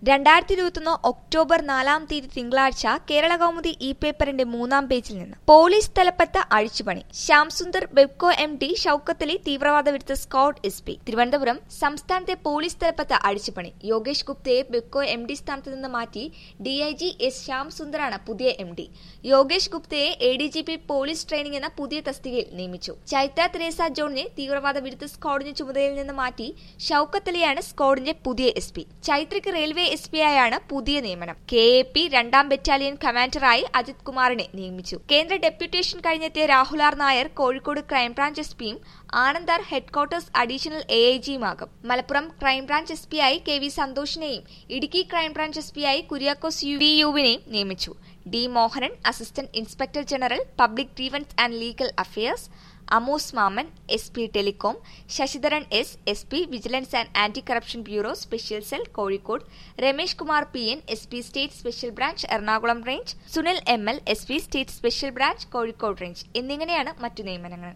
രണ്ടായിരത്തി ഇരുപത്തൊന്ന് ഒക്ടോബർ നാലാം തീയതി തിങ്കളാഴ്ച കേരള കൗമുദി ഇ പേപ്പറിന്റെ മൂന്നാം പേജിൽ നിന്ന് പോലീസ് തലപ്പത്ത് അഴിച്ചുപണി ശ്യാംസുന്ദർ ബെബ്കോ എം ഡി ഷൌക്കത്തലി തീവ്രവാദ വിരുദ്ധ സ്കൌട്ട് എസ് പി തിരുവനന്തപുരം സംസ്ഥാനത്തെ പോലീസ് തലപ്പത്ത് അഴിച്ചുപണി യോഗേഷ് ഗുപ്തയെ ബെബ്കോ എം ഡി സ്ഥാനത്ത് നിന്ന് മാറ്റി ഡിഐജി എസ് ശ്യാംസുന്ദറാണ് പുതിയ എം ഡി യോഗേഷ് ഗുപ്തയെ A D G P police training എന്ന പുതിയ തസ്തികയിൽ നിയമിച്ചു ചൈത്ര തെരേസ ജോണിനെ തീവ്രവാദ വിരുദ്ധ സ്ക്വാഡിന്റെ ചുമതലയിൽ നിന്ന് മാറ്റി ഷൌക്കത്തലിയാണ് സ്ക്വാഡിന്റെ പുതിയ എസ് പി ചൈത്രയ്ക്ക് റെയിൽവേ എസ് പി ആയാണ് പുതിയ നിയമനം കെ എ പി രണ്ടാം ബറ്റാലിയൻ കമാൻഡറായി അജിത് കുമാറിനെ നിയമിച്ചു കേന്ദ്ര ഡെപ്യൂട്ടേഷൻ കഴിഞ്ഞെത്തിയ Rahul R Nair Kozhikode crime branch S പിയും ആനന്ദാർ ഹെഡ്ക്വാർട്ടേഴ്സ് അഡീഷണൽ എ ഐ ജിയുമാകും മലപ്പുറം ക്രൈംബ്രാഞ്ച് എസ് പി ആയി കെ വി സന്തോഷിനെയും ഇടുക്കി ക്രൈംബ്രാഞ്ച് എസ് പി ആയി കുര്യാക്കോസ് യു വി യുവിനെയും നിയമിച്ചു D Mohanan assistant inspector general public grievances and legal affairs Amos Mammen S P telecom Sasidharan S S P vigilance and anti corruption bureau special cell Kozhikode Ramesh Kumar P N S P state special branch Ernakulam range Sunil M L S P state special branch Kozhikode range എന്നിങ്ങനെയാണ് മറ്റു നിയമനങ്ങൾ